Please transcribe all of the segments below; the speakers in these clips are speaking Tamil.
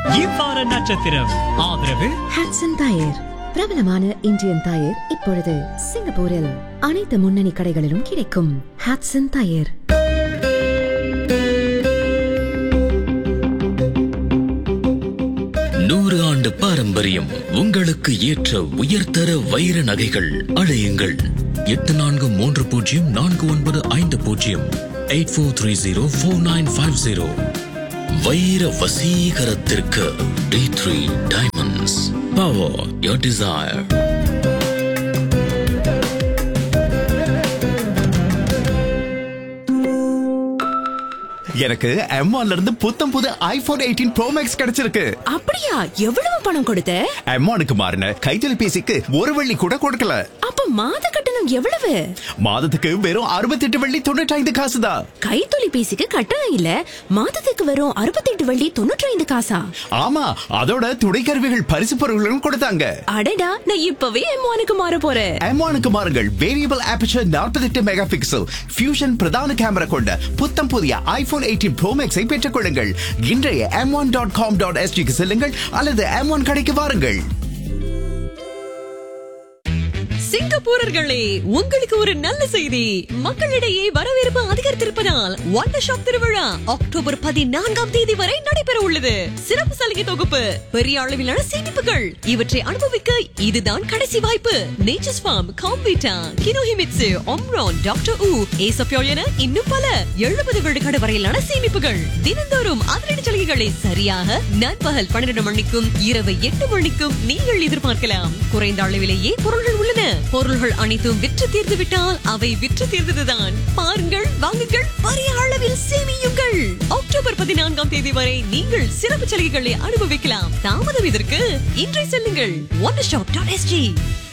இவ்வார நட்சத்திரம் ஆதரவு ஹாட்சன் டயர் பிரபலமான இந்தியன் டயர் இப்பொழுது சிங்கப்பூரில் அனைத்து முன்னணி கடைகளிலும் கிடைக்கும் ஹாட்சன் டயர் நூறு ஆண்டு பாரம்பரியம் உங்களுக்கு ஏற்ற உயர்தர வைர நகைகள் அழையுங்கள் எட்டு நான்கு மூன்று பூஜ்ஜியம் நான்கு ஒன்பது ஐந்து பூஜ்ஜியம் eight four three zero four nine five zero வைர வசீகரத்திற்கு T three diamonds power your desire எனக்கு M1 இருந்து புத்தம் புது ஐபோன் எயிட்டீன் ப்ரோ மேக்ஸ் கிடைச்சிருக்கு அப்படியா எவ்வளவு பணம் கொடுத்த M1க்கு மாறின கைத்தொலைபேசிக்கு ஒரு வெள்ளி கூட கொடுக்கல அப்ப மாத கட்டணம் எவ்வளவு மாதத்துக்கு வெறும் 68 வெள்ளி தொண்ணூற்றி ஐந்து காசு தான் கைத்தொலைபேசிக்கு கட்டணம் இல்ல மாதத்துக்கு வரும் அறுபத்தெட்டு வள்ளி தொண்ணூற்றி ஐந்து காசா ஆமா அதோட துணைக்கருவிகள் பரிசு பொருட்களும் கொடுத்தாங்க அடடா நான் இப்பவே எம்மானுக்கு மாற போறேன் M1க்கு மாறுங்கள் variable aperture 48 mega pixel fusion பிரதான கேமரா கொண்ட புத்தம் புதிய ஐபோன் எயிட்டீன் ப்ரோ மேக்ஸை பெற்றுக் கொள்ளுங்கள் இன்றைய M one dot com dot எஸ்டிக்கு செல்லுங்கள் அல்லது எம் ஒன் கடைக்கு வாருங்கள் சிங்கப்பூரர்களே உங்களுக்கு ஒரு நல்ல செய்தி மக்களிடையே வரவேற்பு அதிகரித்திருப்பதால் ஒண்டர் ஷாப் திருவிழா அக்டோபர் பதினான்காம் தேதி வரை நடைபெற உள்ளது சிறப்பு சலுகை தொகுப்பு பெரிய அளவிலான சேமிப்புகள் இவற்றை அனுபவிக்க இதுதான் கடைசி வாய்ப்பு நேச்சர்ஸ் ஃபார்ம் காம்பீட்டா கினோஹிமிட்சு ஒம்ரான் டாக்டர் ஊ ஏசப்யோ என இன்னும் பல எழுபது விழுக்காடு வரையிலான சேமிப்புகள் தினந்தோறும் அதிரடி சலுகைகளை சரியாக நண்பகல் பன்னிரண்டு மணிக்கும் இரவு எட்டு மணிக்கும் நீங்கள் எதிர்பார்க்கலாம் குறைந்த அளவிலேயே பொருள்கள் உள்ளன பொருள்கள் அனைத்தும் விற்று தீர்ந்து விட்டால் அவை விற்று தீர்ந்ததுதான் பாருங்கள் வாங்குங்கள் பெரிய அளவில் சேமியுங்கள் அக்டோபர் பதினான்காம் தேதி வரை நீங்கள் சிறப்பு சலுகைகளை அனுபவிக்கலாம் தாமதம் இதற்கு இன்றை செல்லுங்கள் ஒன் ஷாப் டாட் எஸ்ஜி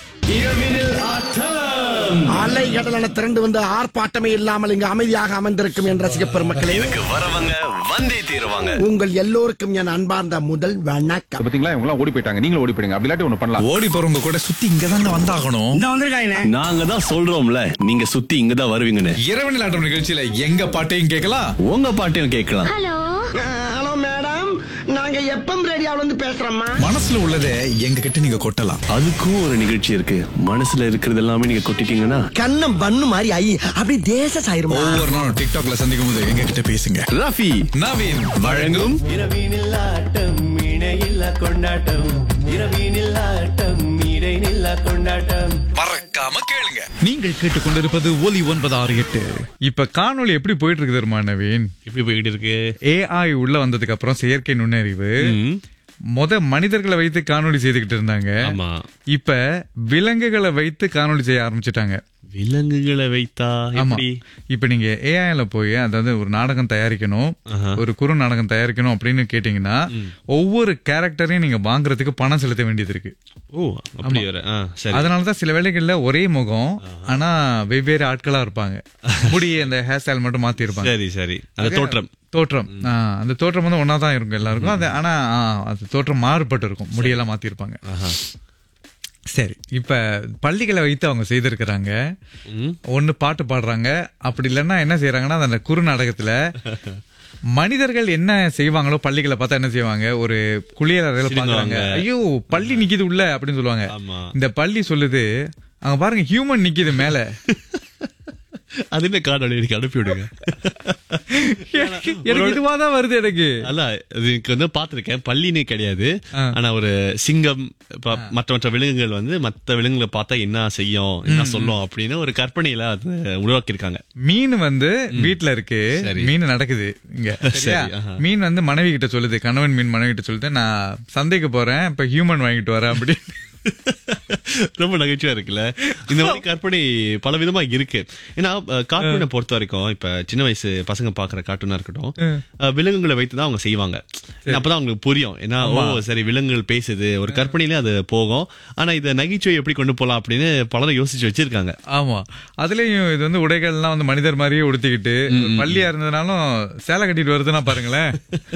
அலை கடலான திரண்டு வந்து ஆர்ப்பாட்டமே இல்லாமல் இங்கு அமைதியாக அமர்ந்திருக்கும் என் ரசிக பெருமக்களே வரவங்க வந்தே தீருவாங்க உங்கள் எல்லோருக்கும் என் அன்பார்ந்த முதல் வணக்கம் பாத்தீங்களா இவங்க எல்லாம் ஓடி போயிட்டாங்க நீங்களும் ஓடி போயிடுங்க அப்படி இல்லாட்டி ஒண்ணு பண்ணலாம் ஓடி போறவங்க கூட சுத்தி இங்க தாங்க வந்தாகணும் இந்த வந்திருக்காங்க நாங்க தான் சொல்றோம்ல நீங்க சுத்தி இங்க தான் வருவீங்கன்னு இரவு நிலாட்டம் நிகழ்ச்சியில எங்க பாட்டையும் கேட்கலாம் உங்க பாட்டையும் கேட்கலாம் ஹலோ மேடம் நாங்க எப்பம் ரேடியோல இருந்து பேசுறோம்மா மனசுல உள்ளதை எங்க கிட்ட நீங்க கொட்டலாம் அதுக்கும் ஒரு நிகழ்ச்சி இருக்கு மனசுல இருக்கிறது எல்லாமே நீங்க கொட்டிட்டீங்கன்னா கண்ணம் பண்ணு மாதிரி ஐ அப்படி தேச சாயிருமா ஒவ்வொரு நாளும் டிக்டாக்ல சந்திக்கும் போது எங்க கிட்ட பேசுங்க ரஃபி நவீன் வழங்கும் இரவினில் ஆட்டம் இணையில்ல கொண்டாட்டம் இரவினில் ஆட்டம் இடைநில்ல கொண்டாட்டம் மறக்காம கேளுங்க நீங்கள் கேட்டுக்கொண்டிருப்பது ஒலி ஒன்பது ஆறு எட்டு இப்ப காணொளி எப்படி போயிட்டு இருக்கு தெரியுமா நவீன் எப்படி போயிட்டு இருக்கு ஏஐ உள்ள வந்ததுக்கு அப்புறம் செயற்கை நுண்ணறிவு முத மனிதர்களை வைத்து காணொளி செய்துகிட்டு இருந்தாங்க ஆமா இப்ப விலங்குகளை வைத்து காணொளி செய்ய ஆரம்பிச்சிட்டாங்க விலங்குகளை வைத்தா ஆமா எப்படி இப்ப நீங்க ஏஐல போய் அதாவது ஒரு நாடகம் தயாரிக்கணும் ஒரு குறு நாடகம் தயாரிக்கணும் அப்படின்னு கேட்டீங்கன்னா ஒவ்வொரு கேரக்டரையும் நீங்க வாங்குறதுக்கு பணம் செலுத்த வேண்டியது இருக்கு ஓ அப்படி வர ஆ, சரி அதனாலதான் சில வேளைகள்ல ஒரே முகம் ஆனா வெவ்வேறு ஆட்களா இருப்பாங்க முடி அந்த ஹேர் ஸ்டைல் மட்டும் மாத்தி இருப்பாங்க சரி சரி அந்த தோற்றம் தோற்றம் ஆ, அந்த தோற்றம் வந்து ஒன்னா தான் இருக்கும் எல்லாருக்கும் அது ஆனா ஆ, அது தோற்றம் மாறுபட்டு இருக்கும் முடியெல்லாம் மாத்தி இருப்பாங்க சரி இப்ப பள்ளிகளை வைத்து அவங்க செய்திருக்கிறாங்க ஒண்ணு பாட்டு பாடுறாங்க அப்படி இல்லைன்னா என்ன செய்யறாங்கன்னா அந்த குறு நாடகத்துல மனிதர்கள் என்ன செய்வாங்களோ பள்ளிகளை பார்த்தா என்ன செய்வாங்க ஒரு குளியல் அறையில பாக்குறாங்க ஐயோ பள்ளி நிக்குது உள்ள அப்படின்னு சொல்லுவாங்க ஆமா. இந்த பள்ளி சொல்லுது அங்க பாருங்க ஹியூமன் நிக்குது மேல அது என்ன காணொளி எனக்கு அனுப்பி விடுங்க எனக்கு எனக்கு இதுவாதான் வருது எனக்கு அல்ல இதுக்கு வந்து பாத்திருக்கேன் பள்ளினே கிடையாது ஆனா ஒரு சிங்கம் இப்ப மற்ற மற்ற விலங்குகள் வந்து மத்த விலங்குகளை பார்த்தா என்ன செய்யும் என்ன சொல்லும் அப்படின்னு ஒரு கற்பனையில அது உருவாக்கியிருக்காங்க மீன் வந்து வீட்ல இருக்கு சரி. மீன் நடக்குது இங்க சரியா? ஆஹா. மீன் வந்து மனைவி கிட்ட சொல்லுது கணவன் மீன் மனைவி கிட்ட சொல்லுது நான் சந்தைக்கு போறேன் இப்ப ஹியூமன் வாங்கிட்டு வரேன் அப்படி ரொம்ப நகைச்சுவா இருக்குல்ல இந்த மாதிரி கற்பனை பல விதமா இருக்கு ஏன்னா கார்ட்டூனை பொறுத்த வரைக்கும் இப்ப சின்ன வயசு பசங்க பாக்குற கார்ட்டூனா இருக்கட்டும் அஹ், விலங்குகளை வைத்துதான் அவங்க செய்வாங்க அப்பதான் அவங்களுக்கு புரியும் ஏன்னா ஓ சரி விலங்குகள் பேசுது ஒரு கற்பனையிலே அது போகும் ஆனா இத நகைச்சுவை எப்படி கொண்டு போலாம் அப்படின்னு பலரும் யோசிச்சு வச்சிருக்காங்க ஆமா அதுலயும் இது வந்து உடைகள்லாம் வந்து மனிதர் மாதிரியே உடுத்திக்கிட்டு பள்ளியா இருந்ததுனாலும் சேலை கட்டிட்டு வருதுன்னா பாருங்களேன்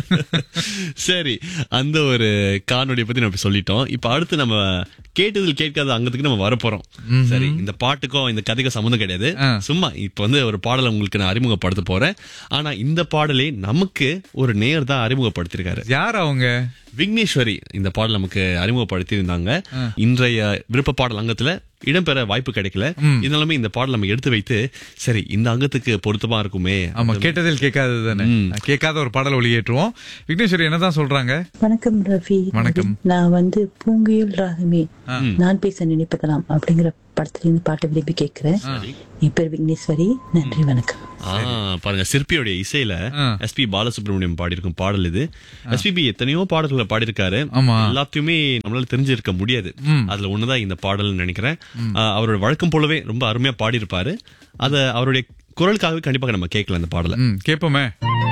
சரி அந்த ஒரு காணொலியை பத்தி நம்ம இப்ப சொல்லிட்டோம் இப்ப அடுத்து நம்ம கேட்டதில் கேட்காத அங்கத்துக்கு நம்ம வரப்போறோம் சரி இந்த பாட்டுக்கும் இந்த கதைக்கும் சம்மந்தம் கிடையாது சும்மா இப்ப வந்து ஒரு பாடலை உங்களுக்கு நான் அறிமுகப்படுத்த போறேன் ஆனா இந்த பாடலே நமக்கு ஒரு நேர் தான் அறிமுகப்படுத்திருக்காரு பாடியிருப்பாரு யார் அவங்க விக்னேஸ்வரி இந்த பாடல் நமக்கு அறிமுகப்படுத்தி இருந்தாங்க இன்றைய விருப்ப பாடல் அங்கத்துல இடம்பெற வாய்ப்பு கிடைக்கல இதனாலுமே இந்த பாடல் நம்ம எடுத்து வைத்து சரி இந்த அங்கத்துக்கு பொருத்தமா இருக்குமே ஆமா கேட்டதில் கேட்காதது தானே கேட்காத ஒரு பாடல் ஒளியேற்றுவோம் விக்னேஸ்வரி என்னதான் சொல்றாங்க வணக்கம் ரவி வணக்கம். நான் வந்து பூங்குயில் ராகமே நான் பேச நினைப்பதலாம் அப்படிங்கிற படத்துல இருந்து பாட்டு விரும்பி கேட்கிறேன் என் பேர் விக்னேஸ்வரி நன்றி வணக்கம் ஆ, பாருங்க சிற்பியோடைய இசையில எஸ்பி பாலசுப்ரமணியம் பாடியிருக்கும் பாடல் இது எஸ்பிபி எத்தனையோ பாடல்களை பாடியிருக்காரு ஆமா. எல்லாத்தையுமே நம்மளால தெரிஞ்சிருக்க முடியாது அதுல ஒண்ணுதான் இந்த பாடல் நினைக்கிறேன் ஆ, அவரோட வழக்கம் போலவே ரொம்ப அருமையா பாடியிருப்பாரு அத அவருடைய குரலுக்காகவே கண்டிப்பாக நம்ம கேட்கலாம் இந்த பாடலை ம் கேட்போமே